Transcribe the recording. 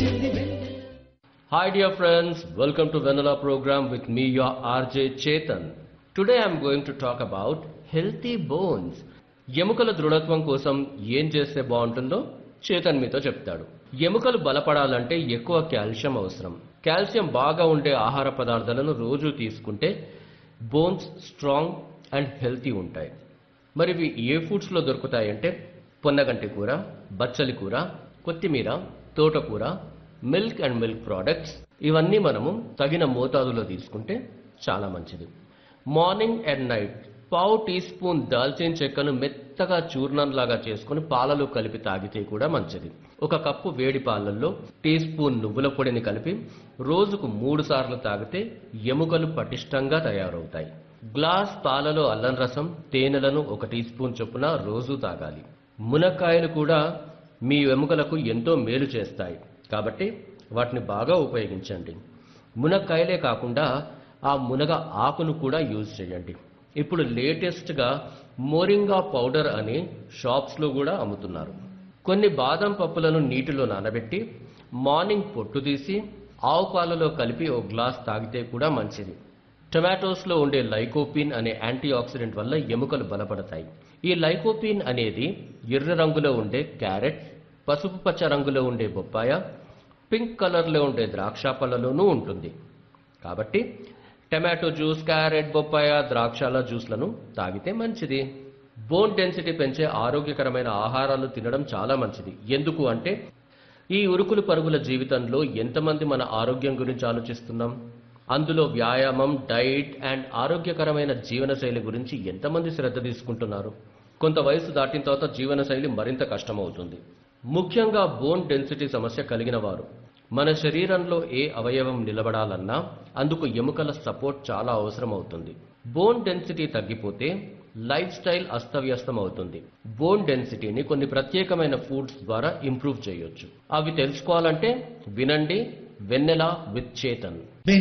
Hi dear friends, welcome to Vanilla program with me your RJ Chetan. Today I am going to talk about healthy bones. ఎముకల దృఢత్వం కోసం ఏం చేస్తే బాగుంటుందో చేతన్ మీతో చెప్తాడు ఎముకలు బలపడాలంటే ఎక్కువ కాల్షియం అవసరం కాల్షియం బాగా ఉండే ఆహార పదార్థాలను రోజు తీసుకుంటే బోన్స్ స్ట్రాంగ్ అండ్ హెల్తీ ఉంటాయి మరి ఇవి ఏ ఫుడ్స్లో దొరుకుతాయంటే పొన్నగంటి కూర బచ్చలి కూర కొత్తిమీర తోటకూర మిల్క్ అండ్ మిల్క్ ప్రోడక్ట్స్ ఇవన్నీ మనము తగిన మోతాదులో తీసుకుంటే చాలా మంచిది మార్నింగ్ అండ్ నైట్ పావు టీ స్పూన్ దాల్చిన చెక్కను మెత్తగా చూర్ణంలాగా చేసుకుని పాలలో కలిపి తాగితే కూడా మంచిది ఒక కప్పు వేడి పాలల్లో టీ స్పూన్ నువ్వుల పొడిని కలిపి రోజుకు మూడు సార్లు తాగితే ఎముకలు పటిష్టంగా తయారవుతాయి గ్లాస్ పాలలో అల్లం రసం తేనెలను ఒక టీ స్పూన్ చొప్పున రోజు తాగాలి మునక్కాయలు కూడా మీ ఎముకలకు ఎంతో మేలు చేస్తాయి కాబట్టి వాటిని బాగా ఉపయోగించండి మునక్కాయలే కాకుండా ఆ మునగ ఆకును కూడా యూజ్ చేయండి ఇప్పుడు లేటెస్ట్గా మోరింగా పౌడర్ అని షాప్స్లో కూడా అమ్ముతున్నారు కొన్ని బాదం పప్పులను నీటిలో నానబెట్టి మార్నింగ్ పొట్టు తీసి ఆవు పాలలో కలిపి ఓ గ్లాస్ తాగితే కూడా మంచిది టొమాటోస్లో ఉండే లైకోపిన్ అనే యాంటీ ఆక్సిడెంట్ వల్ల ఎముకలు బలపడతాయి ఈ లైకోపిన్ అనేది ఎర్ర రంగులో ఉండే క్యారెట్ పసుపు పచ్చ రంగులో ఉండే బొప్పాయ పింక్ కలర్లో ఉండే ద్రాక్ష పళ్ళలోనూ ఉంటుంది కాబట్టి టమాటో జ్యూస్ క్యారెట్ బొప్పాయ ద్రాక్షల జ్యూస్లను తాగితే మంచిది బోన్ డెన్సిటీ పెంచే ఆరోగ్యకరమైన ఆహారాలు తినడం చాలా మంచిది ఎందుకు అంటే ఈ ఉరుకులు పరుగుల జీవితంలో ఎంతమంది మన ఆరోగ్యం గురించి ఆలోచిస్తున్నాం అందులో వ్యాయామం డైట్ అండ్ ఆరోగ్యకరమైన జీవనశైలి గురించి ఎంతమంది శ్రద్ధ తీసుకుంటున్నారు కొంత వయసు దాటిన తర్వాత జీవనశైలి మరింత కష్టమవుతుంది ముఖ్యంగా బోన్ డెన్సిటీ సమస్య కలిగిన వారు మన శరీరంలో ఏ అవయవం నిలబడాలన్నా అందుకు ఎముకల సపోర్ట్ చాలా అవసరం అవుతుంది బోన్ డెన్సిటీ తగ్గిపోతే లైఫ్ స్టైల్ అస్తవ్యస్తం అవుతుంది బోన్ డెన్సిటీని కొన్ని ప్రత్యేకమైన ఫుడ్స్ ద్వారా ఇంప్రూవ్ చేయొచ్చు అవి తెలుసుకోవాలంటే వినండి వెన్నెల విత్ చేతన్